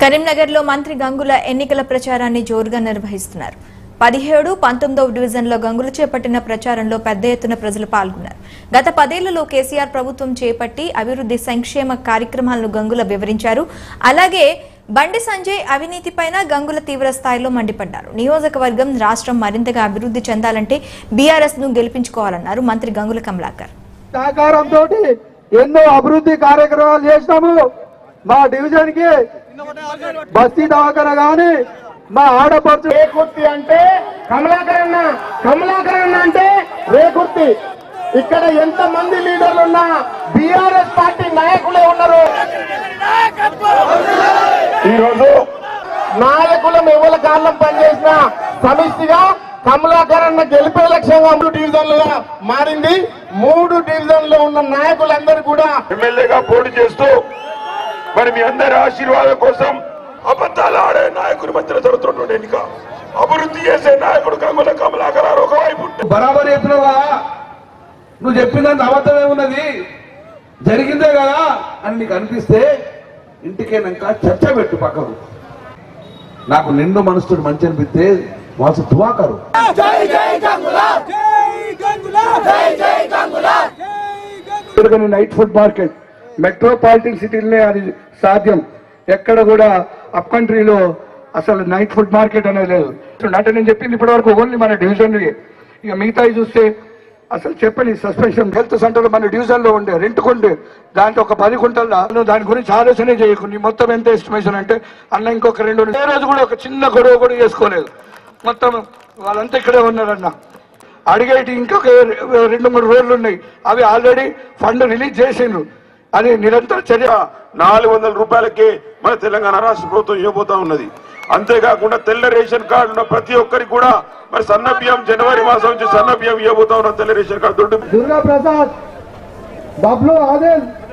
కరీంనగర్లో మంత్రి గంగుల ఎన్నికల ప్రచారాన్ని జోరుగా నిర్వహిస్తున్నారు పదిహేడు పంతొమ్మిదవ డివిజన్లో గంగులు చేపట్టిన ప్రచారంలో పెద్ద ఎత్తున ప్రజలు పాల్గొన్నారు గత పదేళ్లలో కేసీఆర్ ప్రభుత్వం చేపట్టి అభివృద్ధి సంక్షేమ కార్యక్రమాలను గంగుల వివరించారు అలాగే బండి సంజయ్ అవినీతిపైన గంగుల తీవ్ర స్థాయిలో మండిపడ్డారు నియోజకవర్గం రాష్ట్రం మరింతగా అభివృద్ధి చెందాలంటే బీఆర్ఎస్ ను గెలిపించుకోవాలన్నారు మంత్రి గంగుల కమలాకర్ సహకారంతో ఎన్నో అభివృద్ధి కార్యక్రమాలు చేసినాము మా డివిజన్ కి బస్తీ దవాఖాన గాని మా ఆడపడుచు రేకుర్తి అంటే కమలాకరన్న కమలాకరన్న అంటే రేకుర్తి ఇక్కడ ఎంత మంది లీడర్లు ఉన్నా బీఆర్ఎస్ పార్టీ నాయకులే ఉన్నారు ఈరోజు నాయకులం ఎవల కారణం పనిచేసిన సమిష్టిగా కమలాకరన్న గెలిపే లక్ష్యంగా మూడు డివిజన్లుగా మారింది మూడు డివిజన్లో ఉన్న నాయకులందరూ కూడా ఎమ్మెల్యేగా పోటీ చేస్తూ మరి మీ అందరి ఆశీర్వాదం కోసం అబద్ధాలు ఆడే నాయకుడి మధ్యలో జరుగుతున్నటువంటి ఎన్నిక అభివృద్ధి చేసే నాయకుడు కమల కమలాకరారు ఒకవైపు ఉంటే బరాబర్ చెప్పినవా నువ్వు చెప్పిందంత అబద్ధమే ఉన్నది జరిగిందే కదా అని నీకు అనిపిస్తే ఇంటికేనాక చర్చ పెట్టు పక్కకు నాకు నిండు మనసుతో మంచి అనిపిస్తే వాసు దువాకరు తిరగని నైట్ ఫుడ్ మార్కెట్ మెట్రోపాలిటన్ సిటీలనే అది సాధ్యం ఎక్కడ కూడా అప్ కంట్రీలో అసలు నైట్ ఫుడ్ మార్కెట్ అనేది లేదు అంటే నేను చెప్పింది ఇప్పటి వరకు ఓన్లీ మన డివిజన్ ఇక మిగతాయి చూస్తే అసలు చెప్పని సస్పెన్షన్ హెల్త్ సెంటర్ మన డివిజన్ లో ఉండే రెంట్కుండే దాంట్లో ఒక పది గుంటల్లో నువ్వు దాని గురించి ఆలోచనే చేయకు నీ మొత్తం ఎంత ఎస్టిమేషన్ అంటే అన్న ఇంకొక రెండు ఏ రోజు కూడా ఒక చిన్న గొడవ కూడా చేసుకోలేదు మొత్తం వాళ్ళంతా ఇక్కడే ఉన్నారన్న అడిగేటి ఇంకొక రెండు మూడు రోజులు ఉన్నాయి అవి ఆల్రెడీ ఫండ్ రిలీజ్ చేసిండ్రు అది నిరంతర చర్య నాలుగు వందల రూపాయలకి మన తెలంగాణ రాష్ట్ర ప్రభుత్వం ఇవ్వబోతా ఉన్నది అంతేకాకుండా తెల్ల రేషన్ కార్డు ఉన్న ప్రతి ఒక్కరికి కూడా మరి సన్న బియ్యం జనవరి మాసం నుంచి సన్న బియ్యం ఇవ్వబోతా ఉన్న తెల్ల రేషన్ కార్డు దొడ్డు దుర్గా ప్రసాద్ బబ్లు ఆదిల్